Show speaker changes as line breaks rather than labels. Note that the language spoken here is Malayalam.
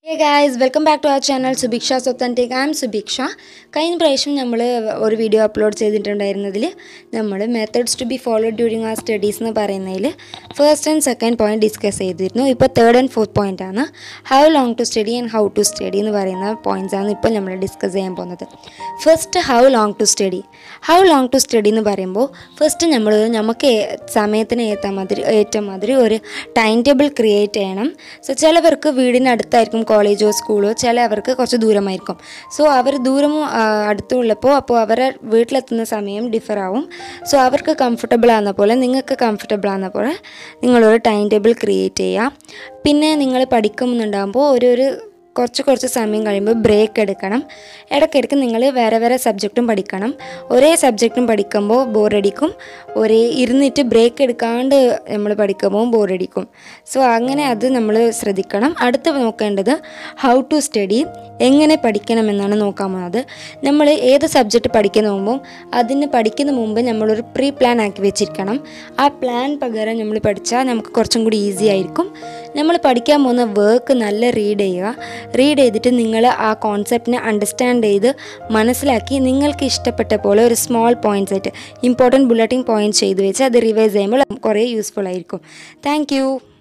hey guys welcome back to our channel Subhiksha സ്വത്തൻറ്റേക്ക് ഐ എം സുഭിക്ഷ കഴിഞ്ഞ പ്രാവശ്യം നമ്മൾ ഒരു വീഡിയോ അപ്ലോഡ് ചെയ്തിട്ടുണ്ടായിരുന്നതിൽ നമ്മൾ methods to be follow during ആ സ്റ്റഡീസ് എന്ന് പറയുന്നതിൽ first and second point discuss ചെയ്തിരുന്നു ഇപ്പോൾ തേർഡ് ആൻഡ് ഫോർത്ത് പോയിന്റ് ആണ് how long to study and how to study എന്ന് പറയുന്ന പോയിന്റ്സ് ആണ് ഇപ്പോൾ നമ്മൾ ഡിസ്കസ് ചെയ്യാൻ പോകുന്നത് first how long to study how long to study എന്ന് പറയുമ്പോൾ ഫസ്റ്റ് നമ്മൾ നമുക്ക് ഏ- സമയത്തിന് ഏറ്റ മാതിരി ഏറ്റ മാതിരി ഒരു ടൈം ടേബിൾ ക്രിയേറ്റ് ചെയ്യണം സോ ചിലവർക്ക് വീടിനടുത്തായിരിക്കും കോളേജോ സ്കൂളോ ചിലവർക്ക് കുറച്ച് ദൂരമായിരിക്കും സോ അവർ ദൂരമോ ആ, അടുത്തുള്ളപ്പോൾ അപ്പോൾ അവരെ വീട്ടിലെത്തുന്ന സമയം ഡിഫർ ആവും സോ അവർക്ക് കംഫർട്ടബിൾ ആകുന്ന പോലെ നിങ്ങൾക്ക് കംഫർട്ടബിൾ ആകുന്ന പോലെ നിങ്ങളൊരു ടൈം ടേബിൾ ക്രിയേറ്റ് ചെയ്യുക പിന്നെ നിങ്ങൾ പഠിക്കുന്നുണ്ടാകുമ്പോൾ ഒരു ഒരു കുറച്ച് കുറച്ച് സമയം കഴിയുമ്പോൾ ബ്രേക്ക് എടുക്കണം ഇടയ്ക്കിടയ്ക്ക് നിങ്ങൾ വേറെ വേറെ സബ്ജക്റ്റും പഠിക്കണം ഒരേ സബ്ജക്റ്റും പഠിക്കുമ്പോൾ ബോറടിക്കും ഒരേ ഇരുന്നിട്ട് ബ്രേക്ക് എടുക്കാണ്ട് നമ്മൾ പഠിക്കുമ്പോൾ ബോറടിക്കും സോ അങ്ങനെ അത് നമ്മൾ ശ്രദ്ധിക്കണം അടുത്ത് നോക്കേണ്ടത് ഹൗ ടു സ്റ്റഡി എങ്ങനെ പഠിക്കണമെന്നാണ് നോക്കാൻ പോകുന്നത് നമ്മൾ ഏത് സബ്ജക്റ്റ് പഠിക്കുന്ന മുമ്പും അതിന് പഠിക്കുന്ന മുമ്പ് നമ്മളൊരു പ്രീ പ്ലാൻ ആക്കി വെച്ചിരിക്കണം ആ പ്ലാൻ പകരം നമ്മൾ പഠിച്ചാൽ നമുക്ക് കുറച്ചും കൂടി ഈസി ആയിരിക്കും നമ്മൾ പഠിക്കാൻ പോകുന്ന വർക്ക് നല്ല റീഡ് ചെയ്യുക റീഡ് ചെയ്തിട്ട് നിങ്ങൾ ആ കോൺസെപ്റ്റിനെ അണ്ടർസ്റ്റാൻഡ് ചെയ്ത് മനസ്സിലാക്കി നിങ്ങൾക്ക് ഇഷ്ടപ്പെട്ട പോലെ ഒരു സ്മോൾ പോയിൻറ്റ്സ് ആയിട്ട് ഇമ്പോർട്ടൻറ്റ് ബുള്ളറ്റിംഗ് പോയിൻറ്റ്സ് ചെയ്ത് വെച്ച് അത് റിവൈസ് ചെയ്യുമ്പോൾ കുറേ യൂസ്ഫുൾ ആയിരിക്കും താങ്ക്